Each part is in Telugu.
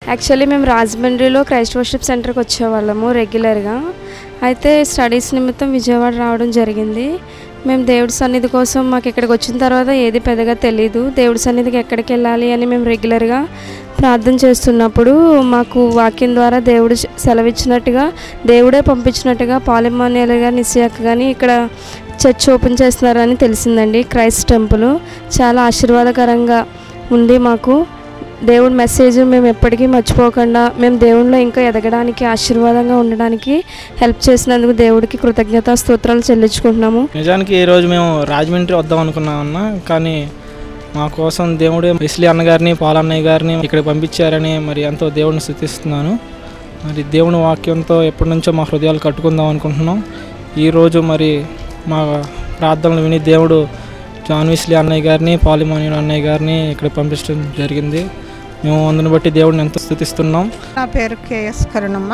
యాక్చువల్లీ మేము రాజమండ్రిలో క్రైస్ట్ వర్షిప్ సెంటర్కి వచ్చేవాళ్ళము రెగ్యులర్గా అయితే స్టడీస్ నిమిత్తం విజయవాడ రావడం జరిగింది మేము దేవుడి సన్నిధి కోసం మాకు ఇక్కడికి వచ్చిన తర్వాత ఏది పెద్దగా తెలియదు దేవుడి సన్నిధికి ఎక్కడికి వెళ్ళాలి అని మేము రెగ్యులర్గా ప్రార్థన చేస్తున్నప్పుడు మాకు వాక్యం ద్వారా దేవుడు సెలవిచ్చినట్టుగా దేవుడే పంపించినట్టుగా పాలిమాన్యాలు గారు నిశ్చయక్ కానీ ఇక్కడ చర్చ్ ఓపెన్ చేస్తున్నారని తెలిసిందండి క్రైస్ట్ టెంపుల్ చాలా ఆశీర్వాదకరంగా ఉంది మాకు దేవుడి మెసేజ్ మేము ఎప్పటికీ మర్చిపోకుండా మేము దేవుడిలో ఇంకా ఎదగడానికి ఆశీర్వాదంగా ఉండడానికి హెల్ప్ చేసినందుకు దేవుడికి కృతజ్ఞత స్తోత్రాలు చెల్లించుకుంటున్నాము నిజానికి ఈరోజు మేము రాజమండ్రి వద్దాం అనుకున్నామన్నా కానీ మా కోసం దేవుడే ఇస్లీ అన్నగారిని పాలన్నయ్య గారిని ఇక్కడ పంపించారని మరి ఎంతో దేవుడిని స్థుతిస్తున్నాను మరి దేవుని వాక్యంతో ఎప్పటి నుంచో మా హృదయాలు కట్టుకుందాం అనుకుంటున్నాం ఈరోజు మరి మా ప్రార్థనలు విని దేవుడు జాన్ విస్లీ అన్నయ్య గారిని పాలిమాన్యుల్ అన్నయ్య గారిని ఇక్కడ పంపించడం జరిగింది మేము అందుని బట్టి దేవుడిని ఎంతో స్థుతిస్తున్నాం నా పేరు కేఎస్ కరుణమ్మ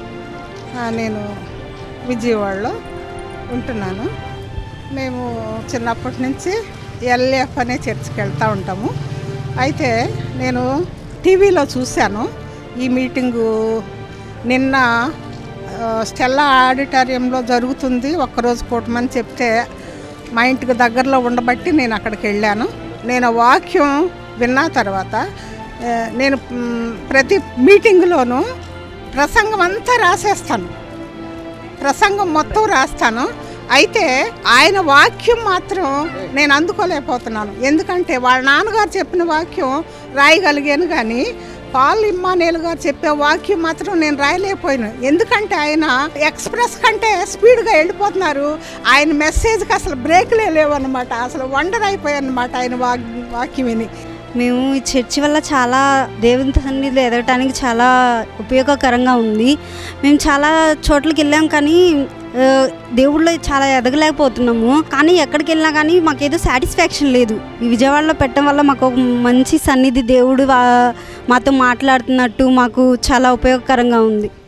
ఆ, నేను విజయవాడలో ఉంటున్నాను మేము చిన్నప్పటి నుంచి ఎల్ఎఫ్ అనే చర్చికి వెళ్తూ ఉంటాము అయితే నేను టీవీలో చూశాను ఈ మీటింగు నిన్న ఆ, స్టెల్లా ఆడిటోరియంలో జరుగుతుంది ఒక్కరోజు కూటమని చెప్తే మా ఇంటికి దగ్గరలో ఉండబట్టి నేను అక్కడికి వెళ్ళాను నేను ఆ వాక్యం విన్న తర్వాత ఆ, నేను మ్, ప్రతి మీటింగ్లోనూ ప్రసంగం అంతా రాసేస్తాను ప్రసంగం మొత్తం రాస్తాను అయితే ఆయన వాక్యం మాత్రం నేను అందుకోలేకపోతున్నాను ఎందుకంటే వాళ్ళ నాన్నగారు చెప్పిన వాక్యం రాయగలిగాను కానీ పాల్ ఇమ్మానేలు గారు చెప్పే వాక్యం మాత్రం నేను రాయలేకపోయాను ఎందుకంటే ఆయన ఎక్స్ప్రెస్ కంటే స్పీడ్గా వెళ్ళిపోతున్నారు ఆయన మెసేజ్కి అసలు బ్రేక్లే లేవన్నమాట అసలు వండర్ అయిపోయాయన్నమాట ఆయన వాక్ వాక్యం విని మేము ఈ చర్చి వల్ల చాలా దేవుని సన్నిధిలో ఎదగటానికి చాలా ఉపయోగకరంగా ఉంది మేము చాలా చోట్లకి వెళ్ళాం కానీ ఆ, దేవుళ్ళో చాలా ఎదగలేకపోతున్నాము కానీ ఎక్కడికి వెళ్ళినా కానీ మాకేదో సాటిస్ఫాక్షన్ లేదు ఈ విజయవాడలో పెట్టడం వల్ల మాకు ఒక మంచి సన్నిధి దేవుడు వా- మాతో మాట్లాడుతున్నట్టు మాకు చాలా ఉపయోగకరంగా ఉంది